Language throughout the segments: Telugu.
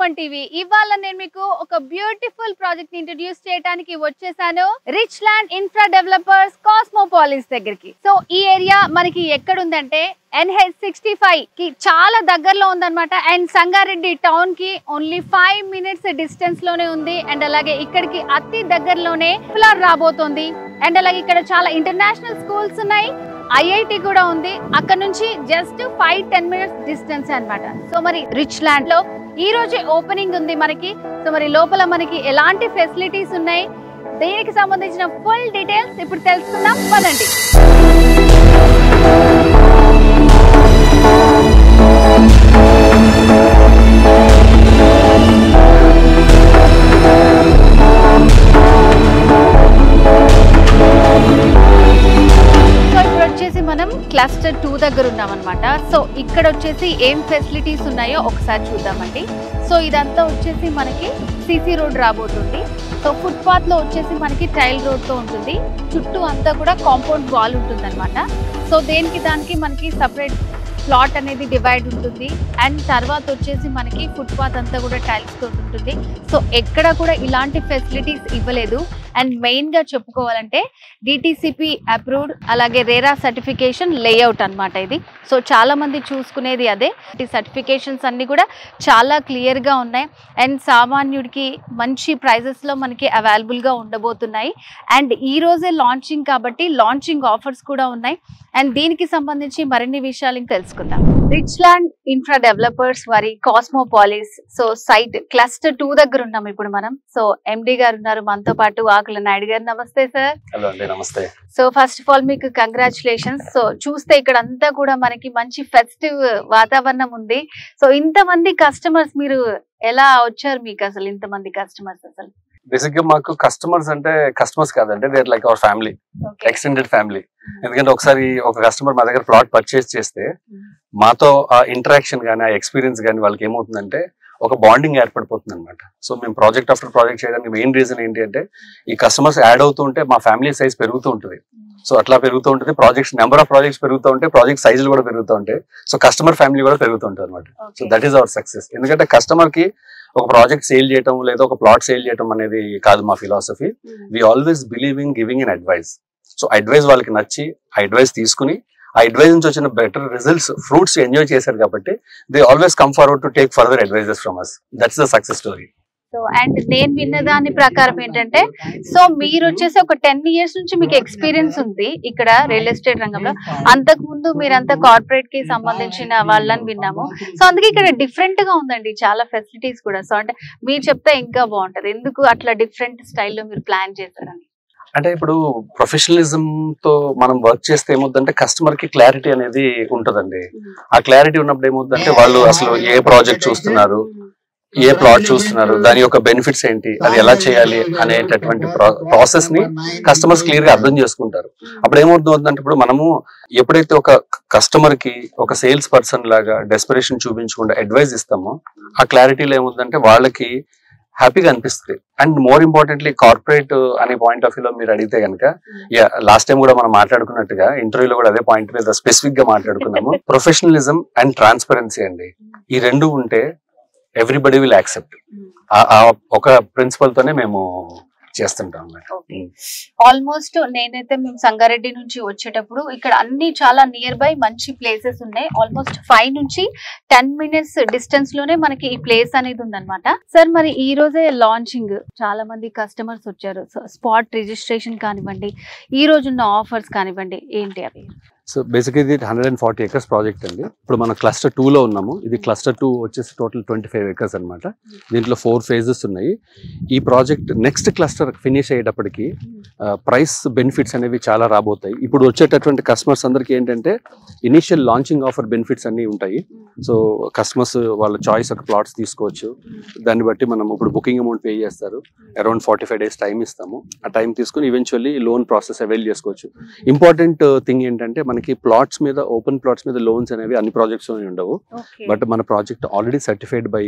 వన్ టీవీ ఇవాళ నేను మీకు ఒక బ్యూటిఫుల్ ప్రాజెక్ట్ ఇంట్రడ్యూస్ చేయడానికి వచ్చేసాను Rich Land Infra developers Cosmopolis దగ్గరికి సో ఈ ఏరియా మనకి ఎక్కడ ఉందంటే ఎన్హెచ్ సిక్స్టీ ఫైవ్ కి చాలా దగ్గరలో ఉందన్నమాట అండ్ సంగారెడ్డి టౌన్ కి ఓన్లీ ఫైవ్ మినిట్స్ డిస్టెన్స్ లోనే ఉంది అండ్ అలాగే ఇక్కడికి అతి దగ్గరలోనే ఫ్లర్ రాబోతోంది అండ్ అలాగే ఇక్కడ చాలా ఇంటర్నేషనల్ స్కూల్స్ ఉన్నాయి ఐఐటి కూడా ఉంది అక్కడ నుంచి just five ten minutes distance అన్నమాట సో మరి రిచ్ ల్యాండ్ లో ఈ రోజే ఓపెనింగ్ ఉంది మనకి సో మరి లోపల మనకి ఎలాంటి ఫెసిలిటీస్ ఉన్నాయి దీనికి సంబంధించిన ఫుల్ డీటెయిల్స్ ఇప్పుడు తెలుసుకుందాం పదండి సో ఇప్పుడు వచ్చేసి మనం క్లస్టర్ టూ దగ్గర ఉన్నాం అనమాట సో ఇక్కడ వచ్చేసి ఏం ఫెసిలిటీస్ ఉన్నాయో ఒకసారి చూద్దామండి సో ఇదంతా వచ్చేసి మనకి సిసి రోడ్ రాబోతుంది సో ఫుట్పాత్ లో వచ్చేసి మనకి టైల్ రోడ్ తో ఉంటుంది చుట్టూ అంతా కూడా కాంపౌండ్ వాల్ ఉంటుంది సో దేనికి దానికి మనకి సపరేట్ ప్లాట్ అనేది డివైడ్ ఉంటుంది అండ్ తర్వాత వచ్చేసి మనకి ఫుట్పాత్ అంతా కూడా టైల్స్ తోటి ఉంటుంది సో ఎక్కడ కూడా ఇలాంటి ఫెసిలిటీస్ ఇవ్వలేదు అండ్ మెయిన్ గా చెప్పుకోవాలంటే డిటిసిపి అప్రూవ్డ్ అలాగే రేరా సర్టిఫికేషన్ లేఅవుట్ అన్నమాట ఇది సో చాలా మంది చూసుకునేది అదే ఈ సర్టిఫికేషన్స్ అన్ని కూడా చాలా క్లియర్ గా ఉన్నాయి అండ్ సామాన్యుడికి మంచి ప్రైజెస్ లో మనకి అవైలబుల్ గా ఉండబోతున్నాయి అండ్ ఈ రోజే లాంచింగ్ కాబట్టి లాంచింగ్ ఆఫర్స్ కూడా ఉన్నాయి అండ్ దీనికి సంబంధించి మరిన్ని విషయాలు ఇంకా తెలుసుకుందాం రిచ్ ల్యాండ్ ఇన్ఫ్రా డెవలపర్స్ వారి Cosmopolis so site cluster two దగ్గర ఉన్నాం ఇప్పుడు మనం సో ఎండి గారు ఉన్నారు మనతో పాటు ఆకుల నాయుడు గారు నమస్తే సార్ హలో అండి నమస్తే సో ఫస్ట్ ఆఫ్ ఆల్ మీకు కంగ్రాచులేషన్స్ సో చూస్తే ఇక్కడ అంతా కూడా మనకి మంచి ఫెస్టివ్ వాతావరణం ఉంది సో ఇంతమంది కస్టమర్స్ మీరు ఎలా వచ్చారు మీకు అసలు ఇంతమంది కస్టమర్స్ అసలు బేసిక్ గా మాకు కస్టమర్స్ అంటే కస్టమర్స్ కాదంటే they're like our family okay extended family ఎందుకంటే ఒకసారి ఒక కస్టమర్ మా దగ్గర ప్లాట్ పర్చేస్ చేస్తే మాతో ఆ ఇంటరాక్షన్ కానీ ఆ ఎక్స్పీరియన్స్ కానీ వాళ్ళకి ఏమవుతుందంటే ఒక బాండింగ్ ఏర్పడిపోతుంది అనమాట సో మేము ప్రాజెక్ట్ ఆఫ్టర్ ప్రాజెక్ట్ చేయడానికి మెయిన్ రీజన్ ఏంటి అంటే ఈ కస్టమర్స్ యాడ్ అవుతూ ఉంటే మా ఫ్యామిలీ సైజ్ పెరుగుతూ ఉంటుంది సో అట్లా పెరుగుతూ ఉంటుంది ప్రాజెక్ట్స్ నెంబర్ ఆఫ్ ప్రాజెక్ట్స్ పెరుగుతూ ఉంటే ప్రాజెక్ట్ సైజులు కూడా పెరుగుతూ ఉంటాయి సో కస్టమర్ ఫ్యామిలీ కూడా పెరుగుతూ ఉంటుంది అనమాట so that is our success ఎందుకంటే కస్టమర్ కి ఒక ప్రాజెక్ట్ సేల్ చేయటం లేదా ఒక ప్లాట్ సేల్ చేయటం అనేది కాదు మా philosophy we always believe in giving in advice so advice వాళ్ళకి నచ్చి ఆ అడ్వైస్ తీసుకుని ఆ అడ్వైస్ నుంచి వచ్చిన బెటర్ రిజల్ట్స్ ఫ్రూట్స్ ఎంజాయ్ చేశారు కాబట్టి they always come forward to take further advices from us that's the success story so and నేను విన్న దాని ప్రకారం ఏంటంటే సో మీరు వచ్చేసి ఒక టెన్ ఇయర్స్ నుంచి మీకు ఎక్స్పీరియన్స్ ఉంది ఇక్కడ రియల్ ఎస్టేట్ రంగంలో అంతకు ముందు మీరంతా కార్పొరేట్ కి సంబంధించిన వాళ్ళని విన్నాము సో అందుకే ఇక్కడ డిఫరెంట్ గా ఉందండి చాలా ఫెసిలిటీస్ కూడా సో అంటే మీరు చెప్తే ఇంకా బాగుంటది ఎందుకు అట్లా డిఫరెంట్ స్టైల్లో మీరు ప్లాన్ చేశారని అంటే ఇప్పుడు ప్రొఫెషనలిజం తో మనం వర్క్ చేస్తే ఏమవుతుందంటే కస్టమర్ కి క్లారిటీ అనేది ఉంటదండి ఆ క్లారిటీ ఉన్నప్పుడు ఏమవుతుందంటే వాళ్ళు అసలు ఏ ప్రాజెక్ట్ చూస్తున్నారు ఏ ప్లాట్ చూస్తున్నారు దాని యొక్క బెనిఫిట్స్ ఏంటి అది ఎలా చేయాలి అనేటటువంటి ప్రాసెస్ ని కస్టమర్స్ క్లియర్ గా అర్థం చేసుకుంటారు అప్పుడు ఏమవుతుందంటే ఇప్పుడు మనము ఎప్పుడైతే ఒక కస్టమర్ కి ఒక సేల్స్ పర్సన్ లాగా డెస్పిరేషన్ చూపించకుండా అడ్వైస్ ఇస్తామో ఆ క్లారిటీలో ఏముందంటే వాళ్ళకి హ్యాపీగా అనిపిస్తుంది అండ్ మోర్ ఇంపార్టెంట్లీ కార్పొరేట్ అనే పాయింట్ ఆఫ్ వ్యూలో మీరు అడిగితే కనుక లాస్ట్ టైం కూడా మనం మాట్లాడుకున్నట్టుగా ఇంటర్వ్యూలో కూడా అదే పాయింట్ మీద స్పెసిఫిక్ గా మాట్లాడుకున్నాము ప్రొఫెషనలిజం అండ్ ట్రాన్స్పరెన్సీ అండి ఈ రెండు ఉంటే ఎవ్రీబడి విల్ యాక్సెప్ట్ ఒక ప్రిన్సిపల్ తోనే మేము చేస్తుంటాం అన్నమాట. ఓకే ఆల్మోస్ట్ నేనైతే మేము సంగారెడ్డి నుంచి వచ్చేటప్పుడు ఇక్కడ అన్ని చాలా నియర్ బై మంచి ప్లేసెస్ ఉన్నాయి ఆల్మోస్ట్ ఫైవ్ నుంచి టెన్ మినిట్స్ డిస్టెన్స్ లోనే మనకి ఈ ప్లేస్ అనేది ఉందన్నమాట సార్ మరి ఈ రోజే లాంచింగ్ చాలా మంది కస్టమర్స్ వచ్చారు స్పాట్ రిజిస్ట్రేషన్ కానివ్వండి ఈ రోజున్న ఆఫర్స్ కానివ్వండి ఏంటి అవి సో బేసిక్ ఇది hundred and forty acres project అండి ఇప్పుడు మనం క్లస్టర్ టూ లో ఉన్నాము ఇది క్లస్టర్ టూ వచ్చేసి టోటల్ ట్వంటీ ఫైవ్ ఎకర్స్ అనమాట దీంట్లో ఫోర్ ఫేజెస్ ఉన్నాయి ఈ ప్రాజెక్ట్ నెక్స్ట్ క్లస్టర్ ఫినిష్ అయ్యేటప్పటికి ప్రైస్ బెనిఫిట్స్ అనేవి చాలా రాబోతాయి ఇప్పుడు వచ్చేటటువంటి కస్టమర్స్ అందరికీ ఏంటంటే ఇనిషియల్ లాంచింగ్ ఆఫర్ బెనిఫిట్స్ అన్ని ఉంటాయి సో కస్టమర్స్ వాళ్ళ చాయిస్ ఒక ప్లాట్స్ తీసుకోవచ్చు దాన్ని బట్టి మనం ఇప్పుడు బుకింగ్ అమౌంట్ పే చేస్తారు around forty five days time ఇస్తాము ఆ టైం తీసుకుని ఈవెన్చువల్లీ లోన్ ప్రాసెస్ అవైల్ చేసుకోవచ్చు ఇంపార్టెంట్ థింగ్ ఏంటంటే మనకి ప్లాట్స్ మీద ఓపెన్ ప్లాట్స్ మీద లోన్స్ అనేవి అన్ని ప్రాజెక్ట్స్ ఉండవు ఓకే బట్ మన project already certified by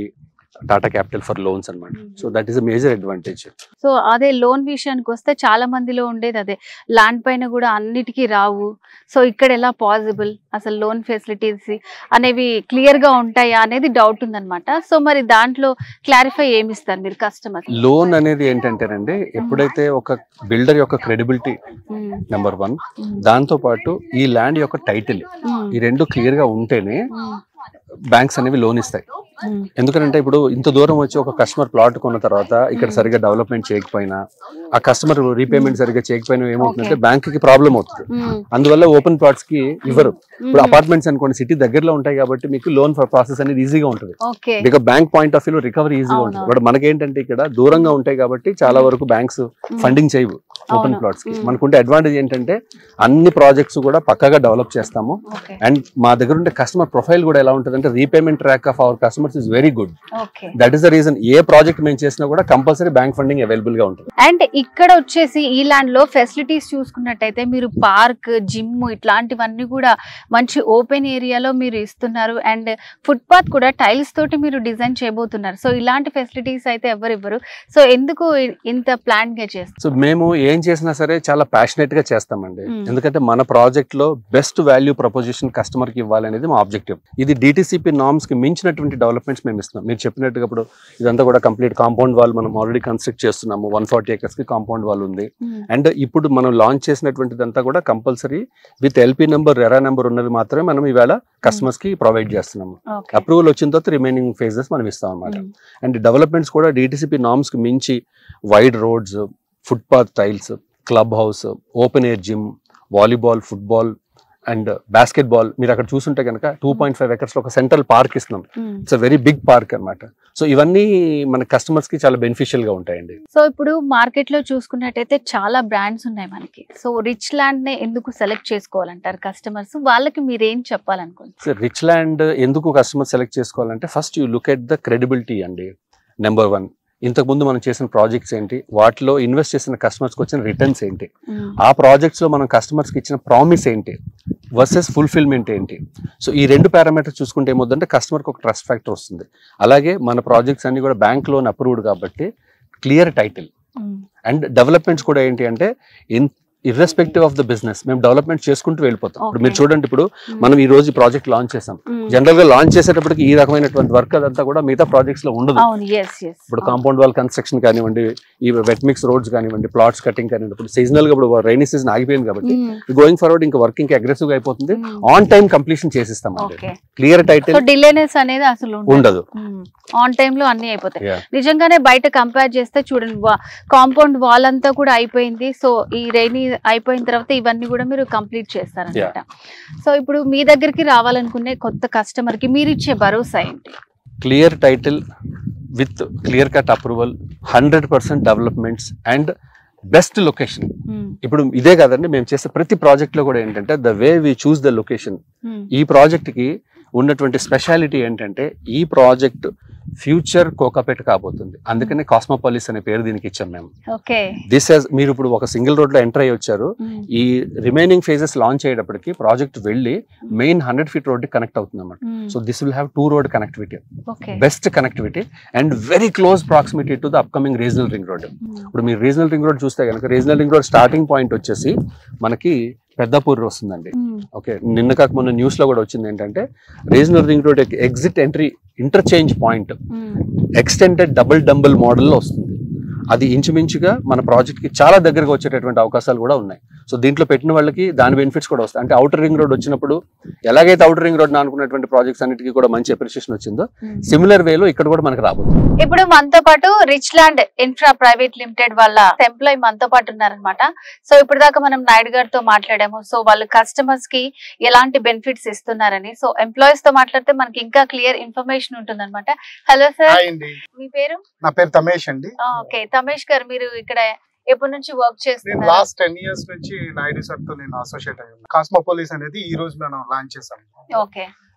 Tata Capital for loans అనమాట so that is a major advantage so అదే లోన్ విషయానికి వస్తే చాలా మందిలో ఉండేది అదే ల్యాండ్ పైన కూడా అన్నిటికీ రావు సో ఇక్కడ ఎలా పాసిబుల్ అసలు లోన్ ఫెసిలిటీస్ అనేవి క్లియర్ గా ఉంటాయా అనేది డౌట్ ఉందన్నమాట సో మరి దాంట్లో క్లారిఫై ఏమి ఇస్తారు మీరు కస్టమర్ లోన్ అనేది ఏంటంటేనండి ఎప్పుడైతే ఒక బిల్డర్ యొక్క క్రెడిబిలిటీ నెంబర్ వన్ దాంతో పాటు ఈ ల్యాండ్ యొక్క టైటిల్ ఈ రెండు క్లియర్ గా ఉంటేనే బ్యాంక్స్ అనేవి లోన్ ఇస్తాయి ఎందుకంటే ఇప్పుడు ఇంత దూరం వచ్చి ఒక కస్టమర్ ప్లాట్ కొన్న తర్వాత ఇక్కడ సరిగ్గా డెవలప్మెంట్ చేయకపోయినా ఆ కస్టమర్ రీపేమెంట్ సరిగ్గా చేయకపోయినా ఏమవుతుందంటే బ్యాంక్ కి ప్రాబ్లం అవుతుంది అందువల్ల ఓపెన్ ప్లాట్స్ కి ఇవ్వరు ఇప్పుడు అపార్ట్మెంట్స్ అనుకోండి సిటీ దగ్గరలో ఉంటాయి కాబట్టి మీకు లోన్ ప్రాసెస్ అనేది ఈజీగా ఉంటుంది okay because bank point of view recovery ఈజీగా ఉంటుంది అవునవును. బట్ మనకేంటంటే ఇక్కడ దూరంగా ఉంటాయి కాబట్టి చాలా వరకు బ్యాంక్స్ ఫండింగ్ చేయవు ఓపెన్ అవును. ప్లాట్స్ కి Mm. మనకుంటే అడ్వాంటేజ్ ఏంటంటే అన్ని ప్రాజెక్ట్స్ కూడా పక్కగా డెవలప్ చేస్తాము ఓకే అండ్ మా దగ్గర ఉండే కస్టమర్ ప్రొఫైల్ కూడా ఎలా ఉంటుందంటే repayment track of our customers is very good okay that is the reason a project మేము చేసినా కూడా కంపల్సరీ బ్యాంక్ ఫండింగ్ అవైలబుల్ గా ఉంటుంది అండ్ ఇక్కడ వచ్చేసి ఈ ల్యాండ్ లో ఫెసిలిటీస్ చూసుకున్నట్టయితే మీరు పార్క్ జిమ్ ఇట్లాంటివన్నీ కూడా మంచి ఓపెన్ ఏరియాలో మీరు ఇస్తున్నారు అండ్ ఫుట్పాత్ కూడా టైల్స్ తోటి మీరు డిజైన్ చేయబోతున్నారు సో ఇలాంటి ఫెసిలిటీస్ అయితే ఎవరు ఇవ్వరు సో ఎందుకు ఇ- ఇంత ప్లాన్ గా చేస్తారు సో మేము ఏం చేసినా సరే చాలా ప్యాషనెట్ గా చేస్తామండి Mm. ఎందుకంటే మన ప్రాజెక్ట్ లో బెస్ట్ వాల్యూ ప్రపోజిషన్ కస్టమర్ కి ఇవ్వాలనేది మా ఆబ్జెక్టివ్ ఇది డిటిసిపి నామ్స్ కి మించినటువంటి డెవలప్మెంట్స్ మేము ఇస్తున్నాం మీరు చెప్పినట్టుగా ఇప్పుడు ఇదంతా కూడా కంప్లీట్ కాంపౌండ్ వాల్ మనం ఆల్రెడీ కన్స్ట్రక్ట్ చేస్తున్నాము వన్ ఫార్టీ ఏకర్స్ కి కాంపౌండ్ వాల్ ఉంది అండ్ ఇప్పుడు మనం లాంచ్ చేసినటువంటిదంతా కూడా compulsory with LP number RERA number ఉన్నది మాత్రమే మనం ఈవేళ కస్టమర్స్ కి ప్రొవైడ్ చేస్తున్నాము ఓకే అప్రూవల్ వచ్చిన తర్వాత రిమైనింగ్ ఫేజెస్ మనం ఇస్తాం అన్నమాట అండ్ డెవలప్మెంట్స్ కూడా డిటిసిపి నామ్స్ కి మించి wide roads footpath tiles club house open air gym volleyball football and basketball మీరు అక్కడ చూసుంటే కనుక టూ పాయింట్ ఫైవ్ ఎకర్స్ లో ఒక సెంట్రల్ పార్క్ ఇస్తున్నాం it's a very big park అన్నమాట సో ఇవన్నీ మన కస్టమర్స్ కి చాలా బెనిఫిషియల్ గా ఉంటాయండి సో ఇప్పుడు మార్కెట్ లో చూసుకున్నట్టయితే చాలా బ్రాండ్స్ ఉన్నాయి మనకి సో రిచ్ ల్యాండ్ నే ఎందుకు సెలెక్ట్ చేసుకోవాలంటారు కస్టమర్స్ వాళ్ళకి మీరు ఏం చెప్పాలనుకుంటున్నారు సో రిచ్ ల్యాండ్ ఎందుకు కస్టమర్ సెలెక్ట్ చేసుకోవాలంటే first you look at the credibility అండి నెంబర్ వన్ ఇంతకుముందు మనం చేసిన ప్రాజెక్ట్స్ ఏంటి వాటిలో ఇన్వెస్ట్ చేసిన కస్టమర్స్కి వచ్చిన రిటర్న్స్ ఏంటి ఆ ప్రాజెక్ట్స్ లో మనం కస్టమర్స్కి ఇచ్చిన ప్రామిస్ ఏంటి వర్సెస్ ఫుల్ఫిల్మెంట్ ఏంటి సో ఈ రెండు పారామీటర్స్ చూసుకుంటే ఏమవుతుందంటే కస్టమర్కి ఒక ట్రస్ట్ ఫ్యాక్టర్ వస్తుంది అలాగే మన ప్రాజెక్ట్స్ అన్ని కూడా బ్యాంక్ లోన్ అప్రూవ్డ్ కాబట్టి క్లియర్ టైటిల్ అండ్ డెవలప్మెంట్స్ కూడా ఏంటి అంటే in irrespective of the business మేము డెవలప్మెంట్ చేసుకుంటూ వెళ్ళిపోతాం ఇప్పుడు మీరు Okay. చూడండి ఇప్పుడు మనం ఈ రోజు ప్రాజెక్ట్ లాంచ్ చేసాం జనరల్ గా లాంచ్ చేసేటప్పటికి ఈ రకమైనటువంటి వర్క్ అదంతా కూడా మిగతా ప్రాజెక్ట్స్ లో ఉండదు అవును ఎస్ ఎస్ ఇప్పుడు కాంపౌండ్ వాల్ కన్స్ట్రక్షన్ కానివ్వండి ఈ వెట్ మిక్స్ రోడ్స్ కానివ్వండి ప్లాట్స్ కటింగ్ కానివ్వండి ఇప్పుడు సీజనల్ గా ఇప్పుడు రైనీ సీజన్ ఆగిపోయింది కాబట్టి గోయింగ్ ఫార్వర్డ్ ఇంకా వర్క్ ఇంకా అగ్రెసివ్ గా అయిపోతుంది ఆన్ టైం కంప్లీషన్ చేసిస్తాం అండి okay clear so title delayness అనేది అసలు ఉండదు ఉండదు ఆన్ టైమ్ లో అన్ని అయిపోతాయి Yeah. నిజంగానే బయట కంపేర్ చేస్తే చూడండి కాంపౌండ్ వాల్ అంతా కూడా అయిపోయింది సో ఈ రైనీ అయిపోయిన తర్వాత ఇవన్నీ కూడా మీరు కంప్లీట్ చేస్తారనమాట సో ఇప్పుడు మీ దగ్గరికి రావాలనుకునే కొత్త కస్టమర్ కి మీరు ఇచ్చే భరోసా ఏంటి clear title with clear cut approval hundred percent developments and best location ఇప్పుడు ఇదే కాదండి మేము చేసే ప్రతి ప్రాజెక్ట్ లో కూడా ఏంటంటే the way we choose the location ఈ ప్రాజెక్ట్ కి ఉన్నటువంటి స్పెషాలిటీ ఏంటంటే ఈ ప్రాజెక్ట్ ఫ్యూచర్ కోకాపేట కాబోతుంది అందుకనే కాస్మోపాలిస్ అనే పేరు దీనికి ఇచ్చాం మేము ఓకే దిస్ హెస్ మీరు ఇప్పుడు ఒక సింగిల్ రోడ్ లో ఎంటర్ అయ్యి వచ్చారు ఈ రిమైనింగ్ ఫేజెస్ లాంచ్ అయ్యేటప్పటికి ప్రాజెక్ట్ వెళ్ళి main hundred feet road connect అవుతుంది అన్నమాట so this will have two road connectivity okay best connectivity and very close proximity to the upcoming regional ring road ఇప్పుడు మీరు రీజనల్ రింగ్ రోడ్ చూస్తే కనుక regional ring road starting point వచ్చేసి మనకి పెద్దపూర్ వస్తుందండి ఓకే నిన్న కాక మొన్న న్యూస్ లో కూడా వచ్చింది ఏంటంటే regional ring road exit entry interchange point extended double dumbbell మోడల్లో వస్తుంది అది ఇంచుమించుగా మన ప్రాజెక్ట్ కి చాలా దగ్గరగా వచ్చేటటువంటి అవకాశాలు కూడా ఉన్నాయి సో దీంట్లో పెట్టిన వాళ్ళకి దాని బెనిఫిట్స్ కూడా వస్తాయి అంటే అవుటర్ రింగ్ రోడ్ వచ్చినప్పుడు ఎలాగైతే అవుటర్ రింగ్ రోడ్ అనుకున్నటువంటి ప్రాజెక్ట్స్ అన్నిటికీ కూడా మంచి అప్రిషియేషన్ వచ్చిందో సిమిలర్ వేలో ఇక్కడ కూడా మనకి రాబోతుంది ఇప్పుడు మనతో పాటు Rich Land Infra Private Limited వాళ్ళ ఎంప్లాయ్ మనతో పాటు ఉన్నారనమాట సో ఇప్పుడు దాకా మనం నాయుడు గారితో మాట్లాడాము సో వాళ్ళు కస్టమర్స్ కి ఎలాంటి బెనిఫిట్స్ ఇస్తున్నారని సో ఎంప్లాయీస్ తో మాట్లాడితే మనకి ఇంకా క్లియర్ ఇన్ఫర్మేషన్ ఉంటుంది అనమాట హలో సార్ హాయ్ అండి మీ పేరు నా పేరు తమేష్ అండి ఓకే తమేష్ గారు మీరు ఇక్కడ ఎప్పటి నుంచి వర్క్ నేను చేస్తున్నారు లాస్ట్ టెన్ ఇయర్స్ నుంచి నాయుడు సార్ తో నేను అసోసియేట్ అయ్యాను కాస్మోపోలిస్ అనేది ఈ రోజు మనం లాంచ్ చేసాం okay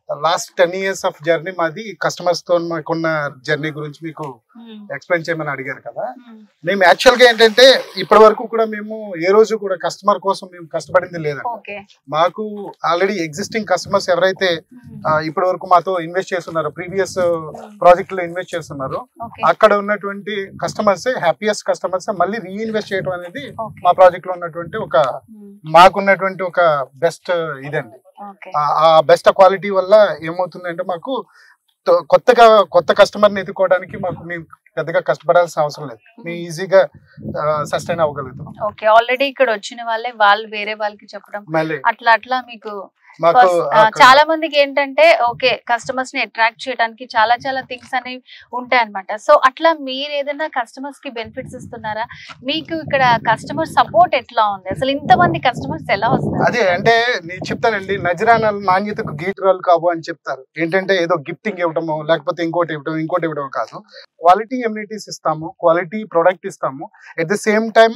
last ten years of journey మాది కస్టమర్స్ తో మాకున్న జర్నీ గురించి మీకు ఎక్స్ప్లెయిన్ చేయమని అడిగారు కదా మేము యాక్చువల్ గా ఏంటంటే ఇప్పటి వరకు కూడా మేము ఏ రోజు కూడా కస్టమర్ కోసం మేము కష్టపడింది లేదండి ఓకే మాకు ఆల్రెడీ ఎగ్జిస్టింగ్ కస్టమర్స్ ఎవరైతే ఆ, ఇప్పటి వరకు మాతో ఇన్వెస్ట్ చేస్తున్నారో ప్రీవియస్ ప్రాజెక్ట్ లో ఇన్వెస్ట్ చేస్తున్నారో ఓకే అక్కడ ఉన్నటువంటి కస్టమర్స్ హ్యాపీయెస్ట్ కస్టమర్స్ మళ్ళీ రీఇన్వెస్ట్ చేయడం అనేది ఓకే మా ప్రాజెక్ట్ లో ఉన్నటువంటి ఒక మాకున్నటువంటి ఒక బెస్ట్ ఇదండి ఓకే ఆ- ఆ బెస్ట్ క్వాలిటీ వల్ల ఏమవుతుందంటే మాకు తో- కొత్తగా కొత్త కస్టమర్ ని ఎదుర్కోవడానికి మాకు మేము పెద్దగా కష్టపడాల్సిన అవసరం లేదు మేము ఈజీగా సస్టైన్ అవ్వగలుగుతాం ఓకే ఆల్రెడీ ఇక్కడ వచ్చిన వాళ్ళే వాళ్ళు వేరే వాళ్ళకి చెప్పడం మళ్ళీ అట్లా అట్లా మీకు మాకు First, ఆ, అక్కడ- చాలా మందికి ఏంటంటే ఓకే కస్టమర్స్ ని అట్రాక్ట్ చేయడానికి చాలా చాలా థింగ్స్ అనేవి ఉంటాయి అనమాట సో అట్లా మీరు ఏదైనా కస్టమర్స్ కి బెనిఫిట్స్ ఇస్తున్నారా మీకు ఇక్కడ కస్టమర్ సపోర్ట్ ఎట్లా ఉంది అసలు ఇంతమంది కస్టమర్స్ ఎలా వస్తారు అదే అంటే నేను చెప్తానండి నజరానాల నాణ్యతకు గీటరాలు కావు అని చెప్తారు ఏంటంటే ఏదో గిఫ్టింగ్ ఇవ్వడము లేకపోతే ఇంకోటి ఇవ్వడం ఇంకోటి ఇవ్వడం కాదు క్వాలిటీ ఎమ్యూనిటీస్ ఇస్తాము క్వాలిటీ ప్రొడక్ట్ ఇస్తాము ఎట్ ద సేమ్ టైం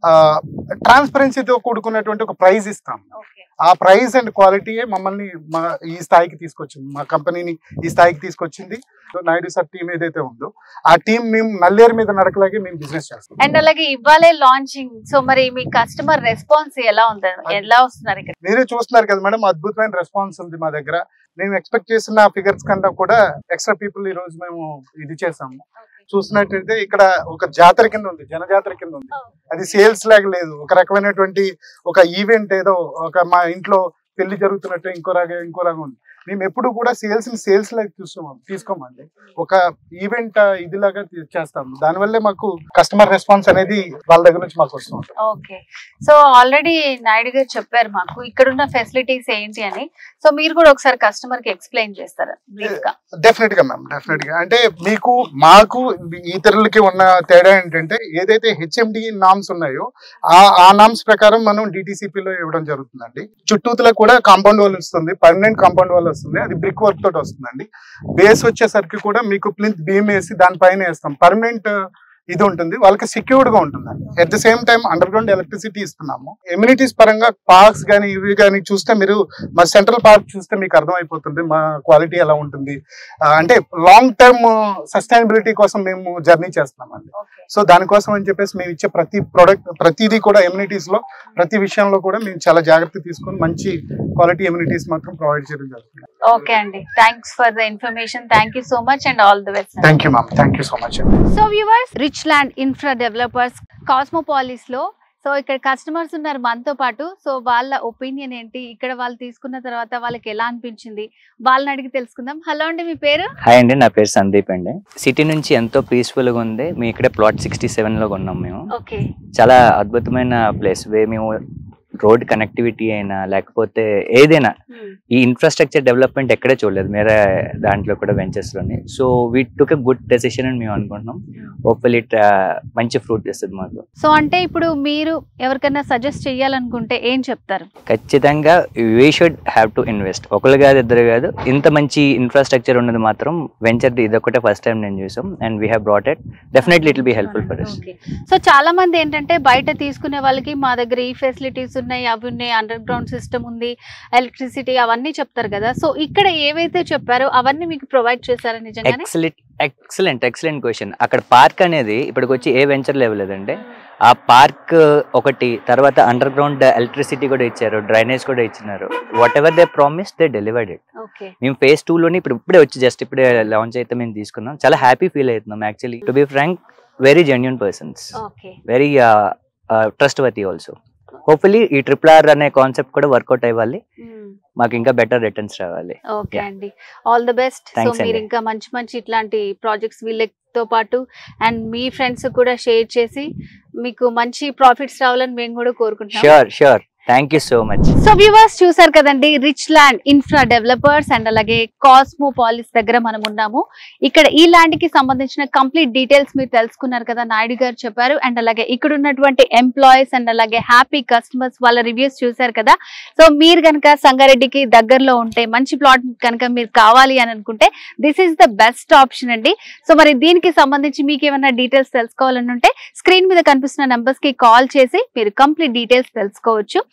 ట్రాన్స్పరెన్సీతో కూడుకున్నటువంటి ఒక ప్రైజ్ ఇస్తాము ఓకే ఆ ప్రైస్ అండ్ క్వాలిటీయే మమ్మల్ని మా ఈ స్థాయికి తీసుకొచ్చింది మా కంపెనీని ఈ స్థాయికి తీసుకొచ్చింది నాయుడు సార్ టీం ఏదైతే ఉందో ఆ టీం మేము నల్లేరు మీద నడకలాగే మేము బిజినెస్ చేస్తాం అండ్ అలాగే ఇవ్వాలే లాంచింగ్ సో మరి మీ కస్టమర్ రెస్పాన్స్ ఎలా ఉంది ఎలా వస్తున్నారు ఇక్కడ మీరే చూస్తున్నారు కదా మేడం అద్భుతమైన రెస్పాన్స్ ఉంది మా దగ్గర మేము ఎక్స్పెక్ట్ చేసిన ఫిగర్స్ కన్నా కూడా ఎక్స్ట్రా పీపుల్ ఈ రోజు మేము ఇది చేసాము చూసినట్టయితే ఇక్కడ ఒక జాతర కింద ఉంది జన జాతర కింద ఉంది అది సేల్స్ లాగా లేదు ఒక రకమైనటువంటి ఒక ఈవెంట్ ఏదో ఒక మా ఇంట్లో పెళ్లి జరుగుతున్నట్టు ఇంకోలాగా ఇంకోలాగా ఉంది మేము ఎప్పుడు కూడా సేల్స్ ని సేల్స్ లాగా చూసుకోము తీసుకోమండి ఒక ఈవెంట్ ఇదిలాగా తీ- చేస్తాము దానివల్లే మాకు కస్టమర్ రెస్పాన్స్ అనేది వాళ్ళ దగ్గర నుంచి మాకు వస్తుంది ఓకే సో ఆల్రెడీ నాయుడు గారు చెప్పారు మాకు ఇక్కడ ఉన్న ఫెసిలిటీస్ ఏంటి అని సో మీరు కూడా ఒకసారి కస్టమర్ కి ఎక్స్ప్లెయిన్ చేస్తారా బ్రీఫ్ గా డెఫినెట్ గా మ్యామ్ డెఫినెట్ గా అంటే మీకు మాకు ఇతరులకి ఉన్న తేడా ఏంటంటే ఏదైతే హెచ్ఎండి నామ్స్ ఉన్నాయో ఆ ఆ నామ్స్ ప్రకారం మనం DTCP లో ఇవ్వడం జరుగుతుందండి చుట్టూతల కూడా కాంపౌండ్ వాల్ వస్తుంది పర్మనెంట్ కాంపౌండ్ వాల్ వస్తుంది అది బ్రిక్ వర్క్ తోటి వస్తుందండి బేస్ వచ్చేసరికి కూడా మీకు ప్లింత్ బీమ్ వేసి దానిపైన వేస్తాం పర్మనెంట్ ఇది ఉంటుంది వాళ్ళకి సెక్యూర్డ్ గా ఉంటుందండి at the same time underground electricity ఇస్తున్నాము ఎమ్యూనిటీస్ పరంగా పార్క్స్ కానీ ఇవి కానీ చూస్తే మీరు మా సెంట్రల్ పార్క్ చూస్తే మీకు అర్థమైపోతుంది మా క్వాలిటీ ఎలా ఉంటుంది ఆ, అంటే లాంగ్ టర్మ్ సస్టైనబిలిటీ కోసం మేము జర్నీ చేస్తున్నామండి ఓకే సో దానికోసం అని చెప్పేసి మేము ఇచ్చే ప్రతి ప్రోడక్ట్ ప్రతిదీ కూడా ఎమ్యూనిటీస్ లో ప్రతి విషయంలో కూడా మేము చాలా జాగ్రత్త తీసుకొని మంచి క్వాలిటీ ఎమ్యూనిటీస్ మాత్రం ప్రొవైడ్ చేయడం జరుగుతుంది ఓకే అండి thanks for the information thank you so much and all the best thank you ma'am thank you so much so viewers Rich Land Infra developers Cosmopolis లో సో ఇక్కడ కస్టమర్స్ ఉన్నారు మనతో పాటు సో వాళ్ళ ఒపీనియన్ ఏంటి ఇక్కడ వాళ్ళు తీసుకున్న తర్వాత వాళ్ళకి ఎలా అనిపించింది వాళ్ళని అడిగి తెలుసుకుందాం హలో అండి మీ పేరు హాయ్ అండి నా పేరు సందీప్ అండి సిటీ నుంచి ఎంతో పీస్ఫుల్గా ఉంది మేము ఇక్కడే ప్లాట్ సిక్స్టీ సెవెన్లో కొన్నాం మేము ఓకే చాలా అద్భుతమైన ప్లేస్ వే మేము రోడ్ కనెక్టివిటీ అయినా లేకపోతే ఏదైనా ఈ ఇన్ఫ్రాస్ట్రక్చర్ డెవలప్మెంట్ ఎక్కడే చూడలేదు వేరే దాంట్లో కూడా వెంచర్స్ లోని so we took a good decision అని మేము అనుకుంటున్నాం హోప్ఫుల్ ఇట్ మంచి ఫ్రూట్ ఇస్తుంది మాకు సో అంటే ఇప్పుడు మీరు ఎవరికైనా సజెస్ట్ చేయాలనుకుంటే ఏం చెప్తారు ఖచ్చితంగా we should have to invest ఒకరు కాదు ఇద్దరు కాదు ఇంత మంచి ఇన్ఫ్రాస్ట్రక్చర్ ఉన్నది మాత్రం వెంచర్ ఇదొకటే ఫస్ట్ టైం నేను చూసాం and we have brought it definitely it be helpful for us okay so చాలా మంది ఏంటంటే బయట తీసుకునే వాళ్ళకి మా దగ్గర ఈ ఫెసిలిటీస్ ఉన్నాయి అవి ఉన్నాయి అండర్ గ్రౌండ్ సిస్టమ్ ఉంది ఎలక్ట్రిసిటీ అవన్నీ చెప్తారు కదా సో ఇక్కడ ఏవైతే చెప్పారో అవన్నీ మీకు ప్రొవైడ్ చేశారా నిజంగానే ఎక్సలెంట్ ఎక్సలెంట్ ఎక్సలెంట్ క్వశ్చన్ అక్కడ పార్క్ అనేది ఇప్పటికి వచ్చి ఏ వెంచర్ లెవెల్ లేదండి ఆ పార్క్ ఒకటి తర్వాత అండర్ గ్రౌండ్ ఎలక్ట్రిసిటీ కూడా ఇచ్చారు డ్రైనేజ్ కూడా ఇచ్చినారు whatever they promise they delivered it okay మేము ఫేజ్ టూ లోని ఇప్పుడు ఇప్పుడే వచ్చి జస్ట్ ఇప్పుడే లాంచ్ అయితే మేము తీసుకున్నాం చాలా హ్యాపీ ఫీల్ అవుతున్నాం actually to be frank very genuine persons okay very trustworthy also hopefully ఈ ట్రిపుల్ ఆర్ అనే కాన్సెప్ట్ కూడా వర్కౌట్ అవ్వాలి మాకు ఇంకా బెటర్ రిటర్న్స్ రావాలి ఓకే Yeah. అండి all the best so Thanks మీరు అండి. ఇంకా మంచి మంచి ఇట్లాంటి ప్రాజెక్ట్స్ వీళ్ళతో పాటు అండ్ మీ ఫ్రెండ్స్ కూడా షేర్ చేసి మీకు మంచి ప్రాఫిట్స్ రావాలని మేము కూడా కోరుకుంటున్నాం sure sure thank you so much so viewers చూసారు కదండి Rich Land Infra developers and అలాగే కాస్మో పాలిస్ దగ్గర మనం ఉన్నాము ఇక్కడ ఈ ల్యాండ్ కి సంబంధించిన కంప్లీట్ డీటెయిల్స్ మీరు తెలుసుకున్నారు కదా నాయుడు గారు చెప్పారు అండ్ అలాగే ఇక్కడ ఉన్నటువంటి ఎంప్లాయీస్ అండ్ అలాగే హ్యాపీ కస్టమర్స్ వాళ్ళ రివ్యూస్ చూసారు కదా సో మీరు కనుక సంగారెడ్డికి దగ్గరలో ఉంటే మంచి ప్లాట్ కనుక మీరు కావాలి అని అనుకుంటే this is the best option అండి సో మరి దీనికి సంబంధించి మీకు ఏమైనా డీటెయిల్స్ తెలుసుకోవాలని ఉంటే స్క్రీన్ మీద కనిపిస్తున్న నెంబర్స్ కి కాల్ చేసి మీరు కంప్లీట్ డీటెయిల్స్ తెలుసుకోవచ్చు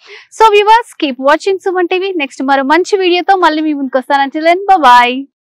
so viewers keep watching Suman TV next మరో మంచి వీడియోతో మళ్ళీ మీ ముందుకు వస్తానంటే బాయ్